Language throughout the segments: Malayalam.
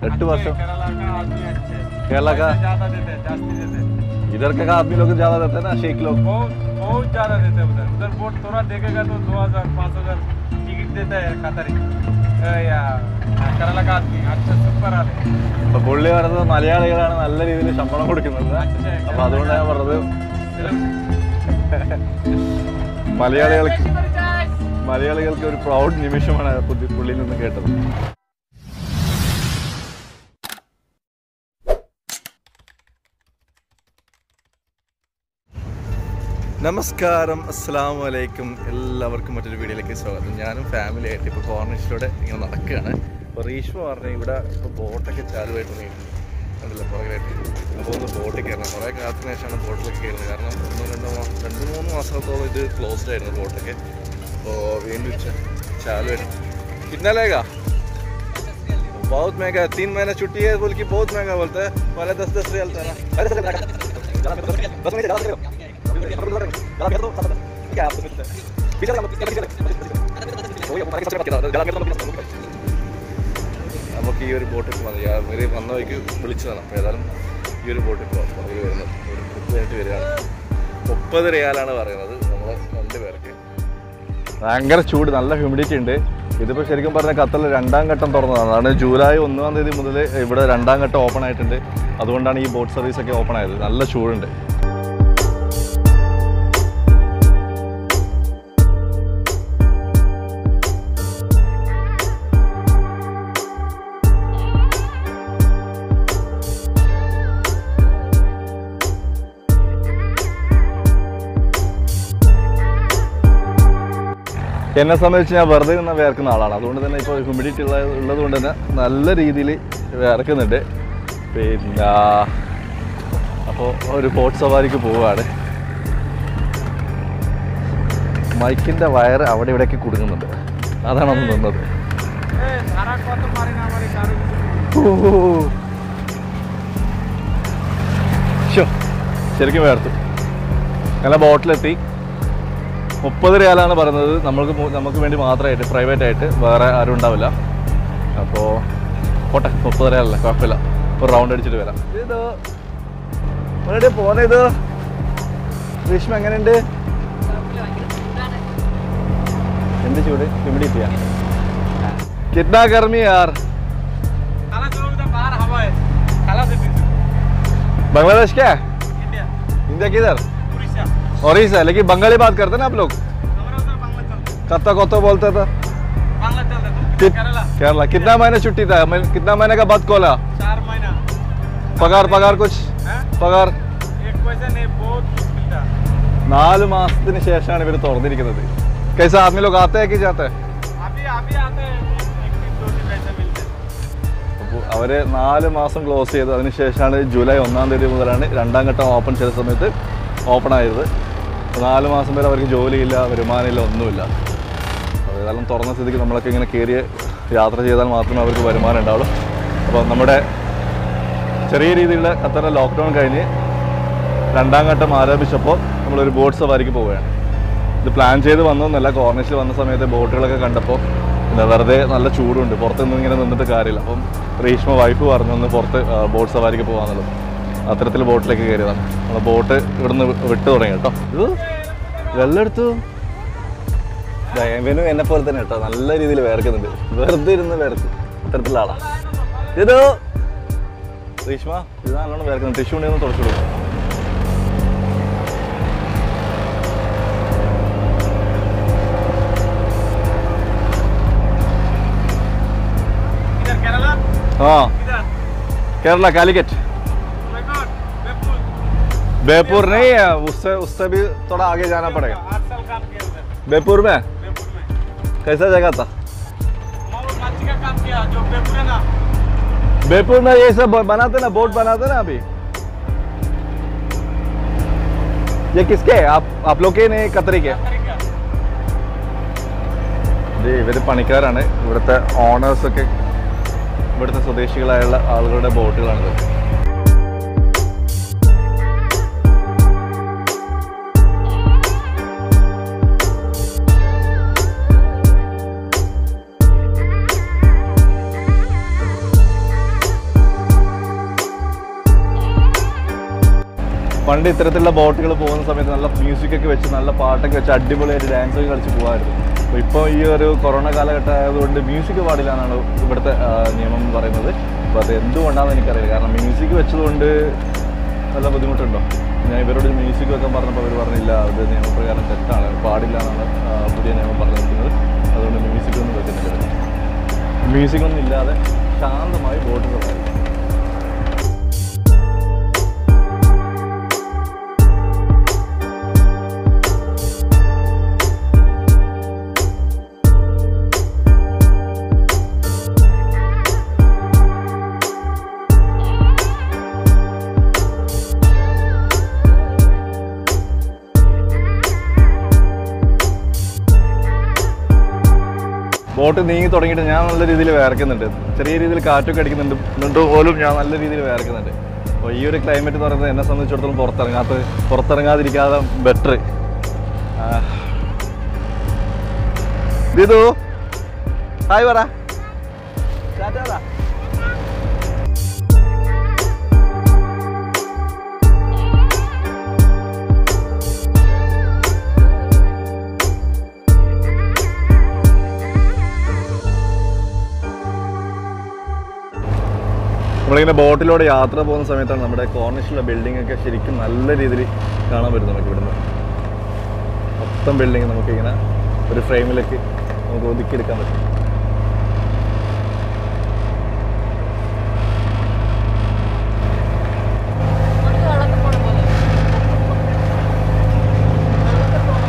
एट वर्ष केरला का आदमी अच्छे केरला का पैसे ज्यादा देते हैं जास्ती देते हैं इधर के का आदमी लोग ज्यादा देते हैं ना शेख लोग बहुत बहुत ज्यादा देते हैं उधर उधर बोट थोड़ा देखेगा तो दो हजार पाँच हजार टिकट देता है कतरी अ, या केरला का आदमी अच्छा सुपर आले അപ്പൊ പുള്ളി പറയുന്നത് മലയാളികളാണ് നല്ല രീതിയിൽ ശമ്പളം കൊടുക്കുന്നത് അപ്പൊ അതുകൊണ്ടാണ് ഞാൻ പറഞ്ഞത് മലയാളികൾക്ക് മലയാളികൾക്ക് ഒരു പ്രൗഡ് നിമിഷമാണ് പുതി- പുള്ളിയിൽ നിന്ന് കേട്ടത് നമസ്കാരം അസ്സാം വലൈക്കും എല്ലാവർക്കും മറ്റൊരു വീഡിയോയിലേക്ക് സ്വാഗതം ഞാനും ഫാമിലി ആയിട്ട് ഇപ്പോൾ കോർണിഷിലൂടെ ഇങ്ങനെ നടക്കുകയാണ് അപ്പോൾ റീഷ്മ പറഞ്ഞു ഇവിടെ ഇപ്പോൾ ബോട്ടൊക്കെ ചാലുമായിട്ട് ഉണ്ടല്ലോ പുറകിലായിട്ട് അപ്പോൾ ഒന്ന് ബോട്ടിൽ കയറണം കുറേ കാലത്തിന് ശേഷമാണ് ബോട്ടിലൊക്കെ കയറുന്നത് കാരണം ഒന്നോ രണ്ടോ മാസം രണ്ട് മൂന്ന് മാസത്തോളം ഇത് ക്ലോസ്ഡ് ആയിരുന്നു ബോട്ടൊക്കെ അപ്പോൾ വീണ്ടും ച- ചാലുമായിട്ട് കിന്നാലേगा बहुत महंगा है तीन महीना छुट्टी है बोल के बहुत महंगा बोलता है पहले दस दस रियल था ना अरे दस रियल ज्यादा मेरे को दस मिनट ज्यादा करो ज्यादा मेरे को क्या आप पीछे लगा पीछे लगा वो ये मार्केट से ज्यादा मेरे को നമുക്ക് ഈ ഒരു ബോട്ടിൽ പോകാം ഞാൻ ഇവർ വന്ന വഴിക്ക് വിളിച്ചതാണ് അപ്പോൾ ഏതായാലും ഈ ഒരു ബോട്ടിൽ പോകാം പുറകിൽ വരുന്നത് ഒരു ട്രിപ്പ് കഴിഞ്ഞിട്ട് വരികയാണ് മുപ്പത് റിയാലാണ് പറയുന്നത് നമ്മൾ രണ്ട് പേർക്ക് ഭയങ്കര ചൂട് നല്ല ഹ്യൂമിഡിറ്റി ഉണ്ട് ഇതിപ്പോൾ ശരിക്കും പറഞ്ഞാൽ ഖത്തറിൽ രണ്ടാം ഘട്ടം തുറന്നതാണ് അതാണ് ജൂലൈ ഒന്നാം തീയതി മുതൽ ഇവിടെ രണ്ടാം ഘട്ടം ഓപ്പൺ ആയിട്ടുണ്ട് അതുകൊണ്ടാണ് ഈ ബോട്ട് സർവീസ് ഒക്കെ ഓപ്പൺ ആയത് നല്ല ചൂടുണ്ട് എന്നെ സംബന്ധിച്ച് ഞാൻ വെറുതെ നിന്ന് വേർക്കുന്ന ആളാണ് അതുകൊണ്ട് തന്നെ ഇപ്പോൾ ഹ്യൂമിഡിറ്റി ഉള്ള ഉള്ളത് കൊണ്ട് തന്നെ നല്ല രീതിയിൽ വേർക്കുന്നുണ്ട് പിന്നെ അപ്പോൾ ഒരു ബോട്ട് സവാരിക്ക് പോവുകയാണ് മൈക്കിൻ്റെ വയറ് അവിടെ ഇവിടെയൊക്കെ കുടുങ്ങുന്നുണ്ട് അതാണ് അന്ന് നിന്നത് ए सारा को तो मारेगा हमारे गाड़ी ശ്ശോ, ശരിക്കും വേർത്തു അങ്ങനെ ബോട്ടിലെത്തി മുപ്പത് റിയാലാണ് പറയുന്നത് നമ്മൾക്ക് മു- നമുക്ക് വേണ്ടി മാത്രമായിട്ട് പ്രൈവറ്റ് ആയിട്ട് വേറെ ആരും ഉണ്ടാവില്ല അപ്പോൾ പോട്ടെ മുപ്പത് റിയാലല്ലേ കുഴപ്പമില്ല ഒരു റൗണ്ട് അടിച്ചിട്ട് വരാം ഇത് എവിടെ പോകുന്നത് ഇത് ഭീഷ്മ എങ്ങനെയുണ്ട് എന്ത് ചൂട് ഹ്യൂമിഡിറ്റിയാ കിഡ്നാ ഗർമി യാർ खाला चलो उधर बाहर हवा है खाला से पीछे बांग्लादेश क्या है इंडिया इंडिया किधर उड़ीसा ओरिसा लेकिन बंगाली बात करते हैं ना आप लोग हमारा उधर बांग्ला चलता है कत्ता कोत्ता बोलते था बांग्ला चलता है तुम कि- केरला केरला कितना महीने छुट्टी था मैं- कितना महीने का बाद खोला चार महीना पगार पगार कुछ हैं പകാർ एक पैसा नहीं बहुत मुश्किल था നാല് മാസത്തിന് ശേഷമാണ് ഇവർ തുറന്നിരിക്കുന്നത് കൈസ ആദ്മി ലോക ആത്തെ कि जाते अभी अभी आते हैं एक दिन दो दिन ऐसे मिलते हैं അപ്പോൾ അവര് നാല് മാസം ക്ലോസ് ചെയ്ത് അതിന് ശേഷമാണ് ജൂലൈ ഒന്നാം തീയതി മുതലാണ് രണ്ടാം ഘട്ടം ഓപ്പൺ ചെയ്ത സമയത്ത് ഓപ്പൺ ആയത് നാല് മാസം വരെ അവർക്ക് ജോലിയില്ല വരുമാനമില്ല ഒന്നുമില്ല അപ്പോൾ ഏതായാലും തുറന്ന സ്ഥിതിക്ക് നമ്മളൊക്കെ ഇങ്ങനെ കയറി യാത്ര ചെയ്താൽ മാത്രമേ അവർക്ക് വരുമാനം ഉണ്ടാവുള്ളൂ അപ്പോൾ നമ്മുടെ ചെറിയ രീതിയിലുള്ള ഖത്തറിലെ ലോക്ക്ഡൗൺ കഴിഞ്ഞ് രണ്ടാം ഘട്ടം ആരംഭിച്ചപ്പോൾ നമ്മളൊരു ബോട്ട് സവാരിക്ക് പോവുകയാണ് ഇത് പ്ലാൻ ചെയ്ത് വന്നൊന്നല്ല കോർണിഷിൽ വന്ന സമയത്ത് ബോട്ടുകളൊക്കെ കണ്ടപ്പോൾ പിന്നെ വെറുതെ നല്ല ചൂടുണ്ട് പുറത്ത് നിന്ന് ഇങ്ങനെ നിന്നിട്ട് കാര്യമില്ല അപ്പം റീഷ്മ വൈഫ് പറഞ്ഞു ഒന്ന് പുറത്ത് ആ, ബോട്ട് സവാരിക്ക് പോകാന്നുള്ളത് അത്തരത്തിൽ ബോട്ടിലേക്ക് കയറിയതാണ് നമ്മൾ ബോട്ട് ഇവിടുന്ന് വി- വിട്ടു തുടങ്ങി കേട്ടോ ഇത് വെള്ളം എടുത്തു ഇവനും എന്നെ പോലെ തന്നെ കേട്ടോ നല്ല രീതിയിൽ വേർക്കുന്നുണ്ട് വെറുതെ ഇരുന്ന് വേർക്കും അത്തരത്തിലുള്ള ആളാ ഇത് റീഷ്മ ഇത് നല്ലോണം വേർക്കുന്നു ടിഷ്യൂ ഉണ്ടെന്ന് തുടച്ചു കൊടുക്കും इधर केरला हाँ इधर Kerala Calicut Oh my God, बेपुर बेपुर नहीं है उससे उससे भी थोड़ा आगे जाना पड़ेगा आठ साल काम किया उधर बेपुर में बेपुर में कैसा जगह था वहाँ वो मच्छी का काम किया जो बेपुर है ना बेपुर में ये सब बनाते ना बोट बनाते ना अभी ये किसके है? आप आप लोग के नहीं कतरी के तरीका ഇത് ഇവർ പണിക്കാരാണ് ഇവിടുത്തെ ഓണേഴ്സ് ഒക്കെ ഇവിടുത്തെ സ്വദേശികളായുള്ള ആളുകളുടെ ബോട്ടുകളാണിത് പണ്ട് ഇത്തരത്തിലുള്ള ബോട്ടുകൾ പോകുന്ന സമയത്ത് നല്ല മ്യൂസിക് ഒക്കെ വെച്ച് നല്ല പാട്ടൊക്കെ വെച്ച് അടിപൊളിയായിട്ട് ഡാൻസ് ഒക്കെ കളിച്ച് പോകുമായിരുന്നു അപ്പോൾ ഇപ്പോൾ ഈ ഒരു കൊറോണ കാലഘട്ടം ആയതുകൊണ്ട് മ്യൂസിക് പാടില്ല എന്നാണ് ഇവിടുത്തെ ആ, നിയമം എന്ന് പറയുന്നത് അപ്പോൾ അത് എന്തുകൊണ്ടാണെന്ന് എനിക്കറിയില്ല കാരണം മ്യൂസിക് വെച്ചതുകൊണ്ട് നല്ല ബുദ്ധിമുട്ടുണ്ടോ ഞാൻ ഇവരോട് മ്യൂസിക് വെക്കാൻ പറഞ്ഞപ്പോൾ അവർ പറഞ്ഞില്ല അത് നിയമപ്രകാരം തെറ്റാണ് പാടില്ല എന്നാണ് ആ, പുതിയ നിയമം പറഞ്ഞിരിക്കുന്നത് അതുകൊണ്ട് മ്യൂസിക് ഒന്നും വെക്കുന്നില്ല മ്യൂസിക് ഒന്നും ഇല്ലാതെ ശാന്തമായി ബോട്ടുകളായിരിക്കും ബോട്ട് നീങ്ങി തുടങ്ങിയിട്ട് ഞാൻ നല്ല രീതിയിൽ വേർക്കുന്നുണ്ട് ചെറിയ രീതിയിൽ കാറ്റൊക്കെ അടിക്കുന്നുണ്ട് എന്നിട്ട് പോലും ഞാൻ നല്ല രീതിയിൽ വേർക്കുന്നുണ്ട് അപ്പോൾ ഈ ഒരു ക്ലൈമറ്റ് എന്ന് പറയുന്നത് എന്നെ സംബന്ധിച്ചിടത്തോളം പുറത്തിറങ്ങാത്ത പുറത്തിറങ്ങാതിരിക്കാതെ ബെറ്റർ ദിതു ഹായ് പറ ടാറ്റാ പറ. നമ്മളിങ്ങനെ ബോട്ടിലൂടെ യാത്ര പോകുന്ന സമയത്താണ് നമ്മുടെ കോർണിഷിലെ ബിൽഡിംഗ് ഒക്കെ ശരിക്കും നല്ല രീതിയിൽ കാണാൻ പറ്റും നമുക്ക് ഇവിടുന്ന് മൊത്തം ബിൽഡിംഗ് നമുക്ക് ഇങ്ങനെ ഒരു ഫ്രെയിമിലേക്ക് നമുക്ക് ഒതുക്കിയെടുക്കാൻ പറ്റും വെള്ളത്തിൽ പോണ പോലെ വെള്ളത്തിൽ പോണ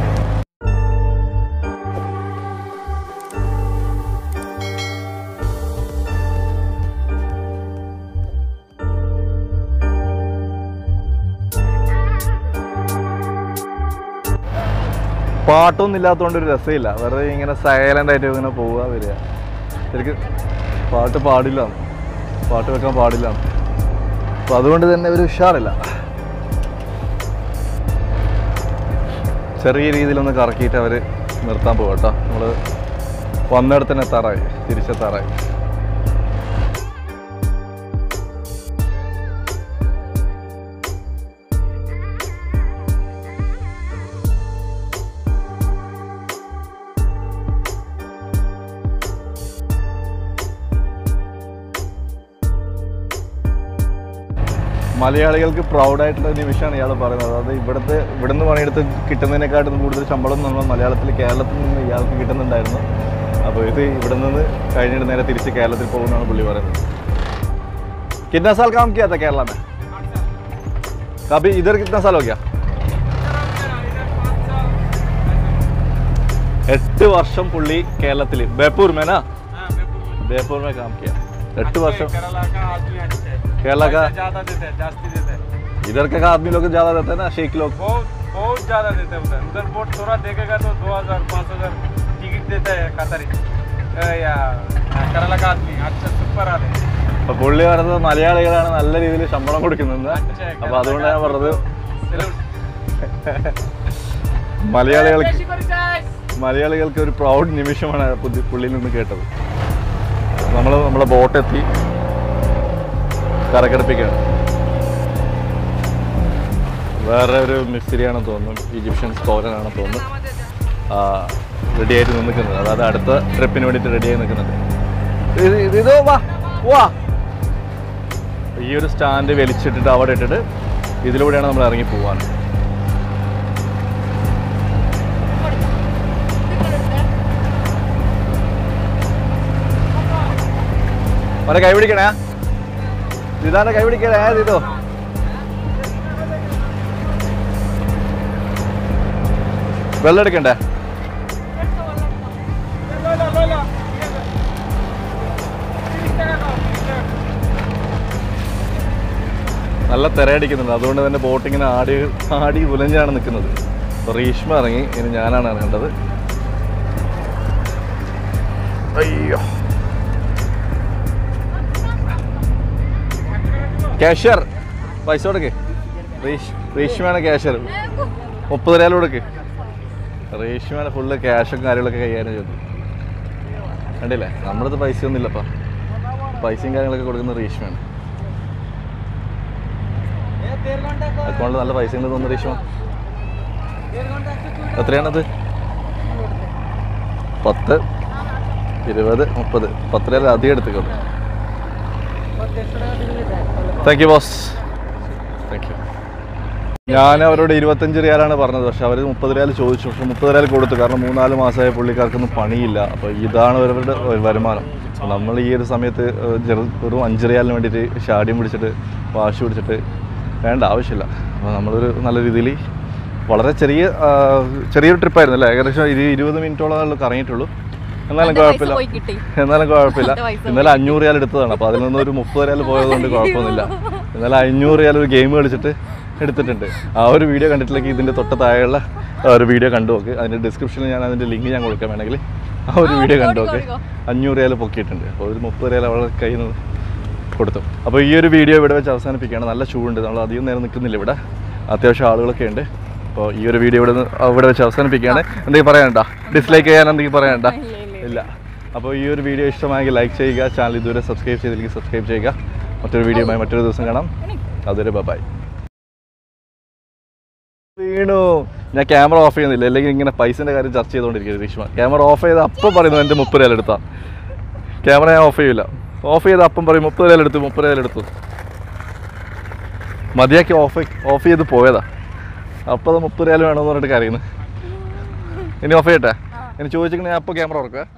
പാട്ടൊന്നും ഇല്ലാത്തതുകൊണ്ട് ഒരു രസമില്ല വെറുതെ ഇങ്ങനെ സൈലൻ്റ് ആയിട്ട് ഇങ്ങനെ പോവുക വരിക ശരിക്കും പാട്ട് പാടില്ല പാട്ട് വെക്കാൻ പാടില്ല അപ്പം അതുകൊണ്ട് തന്നെ ഒരു ഉഷാറില്ല ചെറിയ രീതിയിലൊന്ന് കറക്കിയിട്ട് അവർ നിർത്താൻ പോകും കേട്ടോ നമ്മൾ വന്നിടത്ത് തന്നെ എത്താറായി തിരിച്ചെത്താറായി മലയാളികൾക്ക് പ്രൗഡായിട്ടുള്ള ഒരു നിമിഷമാണ് ഇയാൾ പറയുന്നത് അതായത് ഇവിടുത്തെ ഇവിടുന്ന് പണിയെടുത്ത് കിട്ടുന്നതിനെക്കാട്ടും കൂടുതൽ ശമ്പളം നമ്മൾ മലയാളത്തിൽ കേരളത്തിൽ നിന്ന് ഇയാൾക്ക് കിട്ടുന്നുണ്ടായിരുന്നു അപ്പോൾ ഇത് ഇവിടെ നിന്ന് കഴിഞ്ഞിട്ട് നേരെ തിരിച്ച് കേരളത്തിൽ പോകുന്നതാണ് പുള്ളി പറയുന്നത് कितना साल काम किया था केरला में कभी इधर कितना साल हो गया എട്ട് വർഷം പുള്ളി കേരളത്തിൽ ബേപ്പൂർ മേനാ ബേപ്പൂർ में काम किया എട്ട് വർഷം केरला का आदमी अच्छा है केरला का पैसा ज्यादा देते हैं जास्ती देते हैं इधर का आदमी लोग ज्यादा रहते हैं ना शेख लोग बहुत बहुत ज्यादा देते हैं उधर उधर बोट थोड़ा देखेगा तो दो हजार पाँच हजार टिकट देता है कतारी अ, या केरला का आदमी अच्छा सुपर आले അപ്പൊ പുള്ളി പറയുന്നത് മലയാളികളാണ് നല്ല രീതിയിൽ ശമ്പളം കൊടുക്കുന്നത് अच्छा है അപ്പൊ അതുകൊണ്ട് ഞാൻ പറഞ്ഞത് Salute. മലയാളികൾക്ക് Fresh for guys. മലയാളികൾക്ക് ഒരു പ്രൗഡ് നിമിഷമാണ് പുതി- പുള്ളിയിൽ നിന്ന് കേട്ടത് നമ്മൾ നമ്മുടെ ബോട്ടെത്തി കരക്കടുപ്പിക്കുകയാണ് വേറെ ഒരു മിസ്ത്രിയാണെന്ന് തോന്നുന്നു ഈജിപ്ഷ്യൻ സ്കോലനാണെന്ന് തോന്നുന്നു റെഡി ആയിട്ട് നിൽക്കുന്നത് അതായത് അടുത്ത ട്രിപ്പിന് വേണ്ടിയിട്ട് റെഡി ആയി നിൽക്കുന്നുണ്ട് ഇത് ഇത് ഇതോ വാ വാ ഈ ഒരു സ്റ്റാൻഡ് വലിച്ചിട്ടിട്ട് അവിടെ ഇട്ടിട്ട് ഇതിലൂടെയാണ് നമ്മൾ ഇറങ്ങി പോവാൻ അവരെ കൈ പിടിക്കണേ ഇതാന്റെ കൈ പിടിക്കണേ ഇതോ വെള്ളം എടുക്കണ്ടേ Lola, Lola, fíjate. Fíjate acá, fíjate. നല്ല തിരയടിക്കുന്നുണ്ട് അതുകൊണ്ട് തന്നെ ബോട്ടിങ്ങിന് ആടി ആടി ഉലഞ്ഞാണ് നിൽക്കുന്നത് അപ്പോൾ റീഷ്മ ഇറങ്ങി ഇനി ഞാനാണ് ഇറങ്ങേണ്ടത് അയ്യോ ക്യാഷ്യർ പൈസ കൊടുക്ക് റീഷ് റീഷ്മയാണ് ക്യാഷ്യർ മുപ്പത് രൂപ കൊടുക്ക് റേഷ്മയാണ് ഫുള്ള് ക്യാഷും കാര്യങ്ങളൊക്കെ കൈകാര്യം ചെയ്തു കണ്ടില്ലേ നമ്മുടെ അടുത്ത് പൈസ ഒന്നും ഇല്ലപ്പാ പൈസയും കാര്യങ്ങളൊക്കെ കൊടുക്കുന്നത് റേഷ്മയാണ് അക്കൗണ്ടിൽ നല്ല പൈസ ഉണ്ട് തോന്നുന്നു റീഷ്മ എത്രയാണത് പത്ത് ഇരുപത് മുപ്പത് പത്ത് രൂപ അധികം എടുത്തേക്കുള്ളൂ thank you boss thank you ഞാൻ അവരോട് ഇരുപത്തഞ്ച് റിയാലാണ് പറഞ്ഞത് പക്ഷെ അവർ മുപ്പത് റിയാൽ ചോദിച്ചു പക്ഷെ മുപ്പത് റിയാൽ കൊടുത്തു കാരണം മൂന്നാല് മാസമായ പുള്ളിക്കാർക്കൊന്നും പണിയില്ല അപ്പോൾ ഇതാണ് അവരുടെ വരുമാനം അപ്പോൾ നമ്മൾ ഈ ഒരു സമയത്ത് ഏഹ്, ചെറു- വെറും അഞ്ച് റിയാലിന് വേണ്ടിയിട്ട് ഷാഡിയും പിടിച്ചിട്ട് വാശി പിടിച്ചിട്ട് വേണ്ട ആവശ്യമില്ല അപ്പോൾ നമ്മളൊരു നല്ല രീതിയിൽ വളരെ ചെറിയ ആ, ചെറിയൊരു ട്രിപ്പായിരുന്നു അല്ലേ ഏകദേശം ഇരു ഇരുപത് മിനിറ്റോളം കറങ്ങിയിട്ടുള്ളൂ എന്നാലും എന്റെ പൈസ കുഴപ്പമില്ല പോയി കിട്ടി എന്നാലും കുഴപ്പമില്ല എന്റെ പൈസ ഇന്നലെ അഞ്ഞൂറ് റിയാൽ എടുത്തതാണ് അപ്പോൾ അതിൽ നിന്ന് ഒരു മുപ്പത് റിയാൽ പോയതുകൊണ്ട് കുഴപ്പമൊന്നുമില്ല ഇന്നലെ അഞ്ഞൂറ് റിയാൽ ഒരു ഗെയിം കളിച്ചിട്ട് എടുത്തിട്ടുണ്ട് ആ ഒരു വീഡിയോ കണ്ടിട്ടില്ലെങ്കിൽ ഇതിൻ്റെ തൊട്ട് താഴെയുള്ള ആ ഒരു വീഡിയോ കണ്ടു നോക്ക് അതിൻ്റെ ഡിസ്ക്രിപ്ഷനിൽ ഞാൻ അതിൻ്റെ ലിങ്ക് ഞാൻ കൊടുക്കാം വേണമെങ്കിൽ ആ ഒരു ആ, വീഡിയോ കൊടുക്ക്, കണ്ടു നോക്ക് കൊടുക്ക്. അഞ്ഞൂറ് റിയാൽ പൊക്കിയിട്ടുണ്ട് അപ്പോൾ ഒരു മുപ്പത് റിയാൽ അവളുടെ കയ്യിൽ നിന്ന് കൊടുത്തു അപ്പോൾ ഈ ഒരു വീഡിയോ ഇവിടെ വെച്ച് അവസാനിപ്പിക്കുകയാണ് നല്ല ചൂടുണ്ട് നമ്മൾ അധികം നേരം നിൽക്കുന്നില്ല ഇവിടെ അത്യാവശ്യം ആളുകളൊക്കെ ഉണ്ട് അപ്പോൾ ഈ ഒരു വീഡിയോ ഇവിടെ നിന്ന് ഇവിടെ വെച്ച് അവസാനിപ്പിക്കുകയാണ് എന്തെങ്കിലും പറയാനുണ്ടോ ഡിസ്ലൈക്ക് ചെയ്യാൻ എന്തെങ്കിലും പറയാനുണ്ടോ ഇല്ല, ഇല്ല, ഇല്ല അപ്പോൾ ഈ ഒരു വീഡിയോ ഇഷ്ടമായെങ്കിൽ ലൈക്ക് ചെയ്യുക ചാനൽ ഇതുവരെ സബ്സ്ക്രൈബ് ചെയ്തില്ലെങ്കിൽ സബ്സ്ക്രൈബ് ചെയ്യുക മറ്റൊരു വീഡിയോയുമായി മറ്റൊരു ദിവസം കാണാം അതുവരെ ബൈ വീണു ഞാൻ ക്യാമറ ഓഫ് ചെയ്യുന്നില്ല അല്ലെങ്കിൽ ഇങ്ങനെ പൈസൻ്റെ കാര്യം ചർച്ച ചെയ്തുകൊണ്ടിരിക്കുന്നത് ഗ്രീഷ്മ ക്യാമറ ഓഫ് ചെയ്ത് അപ്പം പറയുന്നത് എൻ്റെ മുപ്പത് രൂപ എടുത്താ ക്യാമറ ഞാൻ ഓഫ് ചെയ്യില്ല ഓഫ് ചെയ്ത് അപ്പം പറയും മുപ്പത് രൂപ എടുത്തു മുപ്പത് രൂപ എടുത്തു മതിയാക്കി ഓഫ് ഓഫ് ചെയ്ത് പോയതാ അപ്പോൾ അത് മുപ്പത് രൂപ വേണമെന്ന് പറഞ്ഞിട്ട് കരയുന്നു ഇനി ഓഫ് ചെയ്യട്ടെ ഇനി ചോദിച്ചിട്ട് ഞാൻ അപ്പോൾ ക്യാമറ ഉറക്കുക